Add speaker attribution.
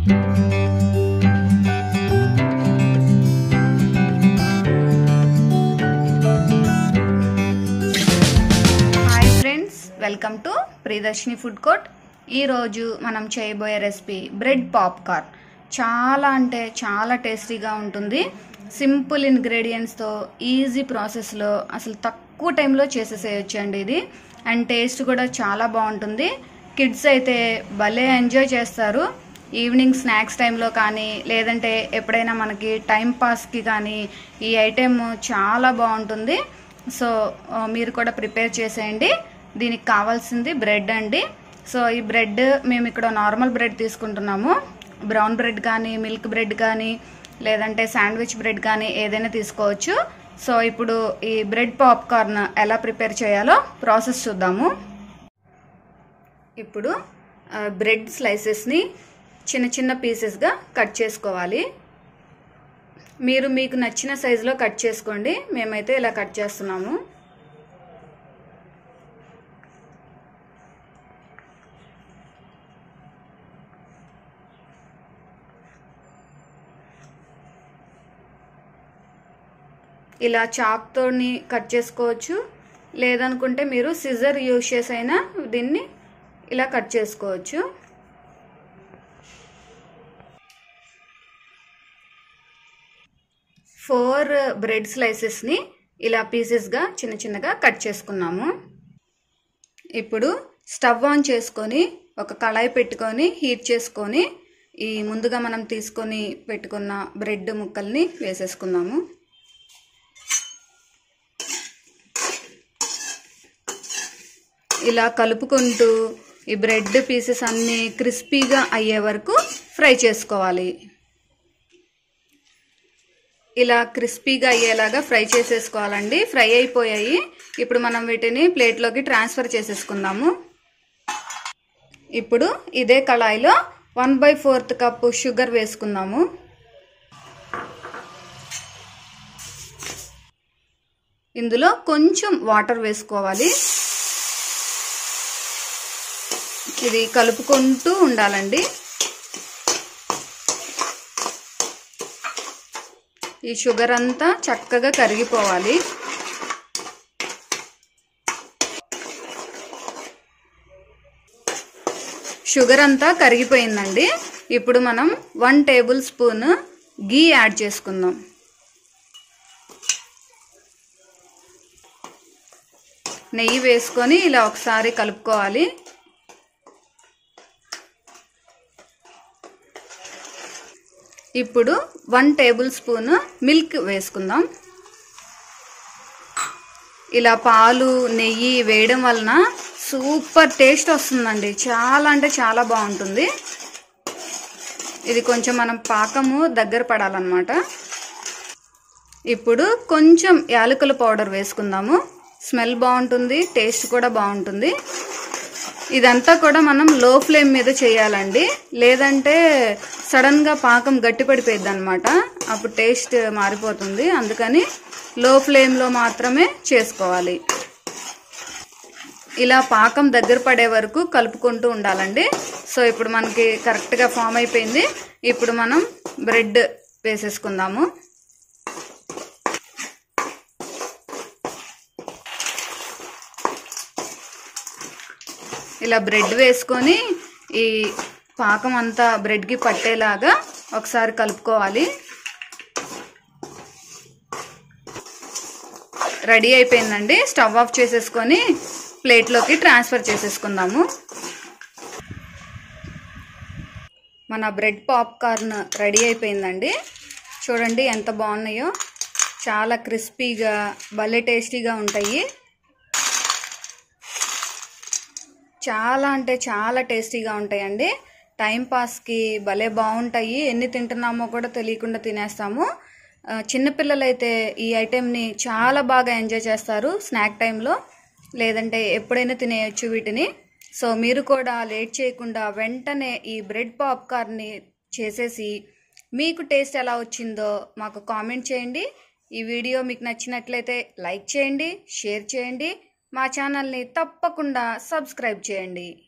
Speaker 1: hi friends welcome to Priyadarshini food court ఈరోజు మనం చేయబోయే రెసిపీ బ్రెడ్ పాప్కార్న్ చాలా అంటే చాలా టేస్టీగా ఉంటుంది సింపుల్ ఇంగ్రీడియంట్స్తో ఈజీ ప్రాసెస్లో అసలు తక్కువ టైంలో చేసేసేయచ్చు అండి ఇది అండ్ టేస్ట్ కూడా చాలా బాగుంటుంది కిడ్స్ అయితే భలే ఎంజాయ్ చేస్తారు ఈవినింగ్ స్నాక్స్ టైంలో కానీ లేదంటే ఎప్పుడైనా మనకి టైం పాస్కి కానీ ఈ ఐటెం చాలా బాగుంటుంది సో ఆ, మీరు కూడా ప్రిపేర్ చేసేయండి దీనికి కావాల్సింది బ్రెడ్ అండి సో ఈ బ్రెడ్ మేము ఇక్కడ నార్మల్ బ్రెడ్ తీసుకుంటున్నాము బ్రౌన్ బ్రెడ్ కానీ మిల్క్ బ్రెడ్ కానీ లేదంటే శాండ్విచ్ బ్రెడ్ కానీ ఏదైనా తీసుకోవచ్చు సో ఇప్పుడు ఈ బ్రెడ్ పాప్కార్న్ ఎలా ప్రిపేర్ చేయాలో ప్రాసెస్ చూద్దాము ఇప్పుడు ఆ, బ్రెడ్ స్లైసెస్ని చిన్న చిన్న పీసెస్గా కట్ చేసుకోవాలి మీరు మీకు నచ్చిన సైజులో కట్ చేసుకోండి మేమైతే ఇలా కట్ చేస్తున్నాము ఇలా చాక్తోని కట్ చేసుకోవచ్చు లేదనుకుంటే మీరు సిజర్ యూజ్ చేసి అయినా దీన్ని ఇలా కట్ చేసుకోవచ్చు ఫోర్ బ్రెడ్ స్లైసెస్ని ఇలా పీసెస్గా చిన్న చిన్నగా కట్ చేసుకున్నాము ఇప్పుడు స్టవ్ ఆన్ చేసుకొని ఒక కళాయి పెట్టుకొని హీట్ చేసుకొని ఈ ముందుగా మనం తీసుకొని పెట్టుకున్న బ్రెడ్ ముక్కల్ని వేసేసుకుందాము ఇలా కలుపుకుంటూ ఈ బ్రెడ్ పీసెస్ అన్నీ క్రిస్పీగా అయ్యే వరకు ఫ్రై చేసుకోవాలి ఇలా క్రిస్పీగా అయ్యేలాగా ఫ్రై చేసేసుకోవాలండి ఫ్రై అయిపోయాయి ఇప్పుడు మనం వీటిని ప్లేట్లోకి ట్రాన్స్ఫర్ చేసేసుకుందాము ఇప్పుడు ఇదే కళాయిలో one by fourth cup sugar వేసుకుందాము ఇందులో కొంచెం వాటర్ వేసుకోవాలి ఇది కలుపుకుంటూ ఉండాలండి ఈ షుగర్ అంతా చక్కగా కరిగిపోవాలి షుగర్ అంతా కరిగిపోయిందండి ఇప్పుడు మనం one tablespoon ghee add చేసుకుందాం నెయ్యి వేసుకొని ఇలా ఒకసారి కలుపుకోవాలి ఇప్పుడు వన్ టేబుల్ స్పూన్ మిల్క్ వేసుకుందాం ఇలా పాలు నెయ్యి వేయడం వలన సూపర్ టేస్ట్ వస్తుందండి చాలా అంటే చాలా బాగుంటుంది ఇది కొంచెం మనం పాకము దగ్గర పడాలన్నమాట ఇప్పుడు కొంచెం యాలకుల పౌడర్ వేసుకుందాము స్మెల్ బాగుంటుంది టేస్ట్ కూడా బాగుంటుంది ఇదంతా కూడా మనం లో ఫ్లేమ్ మీద చేయాలండి లేదంటే సడన్గా పాకం గట్టిపడిపోయింది అనమాట అప్పుడు టేస్ట్ మారిపోతుంది అందుకని లో ఫ్లేమ్లో మాత్రమే చేసుకోవాలి ఇలా పాకం దగ్గర పడే వరకు కలుపుకుంటూ ఉండాలండి సో ఇప్పుడు మనకి కరెక్ట్గా ఫామ్ అయిపోయింది ఇప్పుడు మనం బ్రెడ్ వేసేసుకుందాము ఇలా బ్రెడ్ వేసుకొని ఈ పాకం అంతా బ్రెడ్కి పట్టేలాగా ఒకసారి కలుపుకోవాలి రెడీ అయిపోయిందండి స్టవ్ ఆఫ్ చేసేసుకొని ప్లేట్లోకి ట్రాన్స్ఫర్ చేసేసుకుందాము మన బ్రెడ్ పాప్కార్న్ రెడీ అయిపోయిందండి చూడండి ఎంత బాగున్నాయో చాలా క్రిస్పీగా భలే టేస్టీగా ఉంటాయి చాలా అంటే చాలా టేస్టీగా ఉంటాయండి టైం పాస్కి భలే బాగుంటాయి ఎన్ని తింటున్నామో కూడా తెలియకుండా తినేస్తాము ఆ, చిన్నపిల్లలైతే ఈ ఐటెంని చాలా బాగా ఎంజాయ్ చేస్తారు స్నాక్ టైంలో లేదంటే ఎప్పుడైనా తినేయచ్చు వీటిని సో మీరు కూడా లేట్ చేయకుండా వెంటనే ఈ బ్రెడ్ పాప్కార్న్ని చేసేసి మీకు టేస్ట్ ఎలా వచ్చిందో మాకు కామెంట్ చేయండి ఈ వీడియో మీకు నచ్చినట్లయితే లైక్ చేయండి షేర్ చేయండి మా ఛానల్ని తప్పకుండా సబ్స్క్రైబ్ చేయండి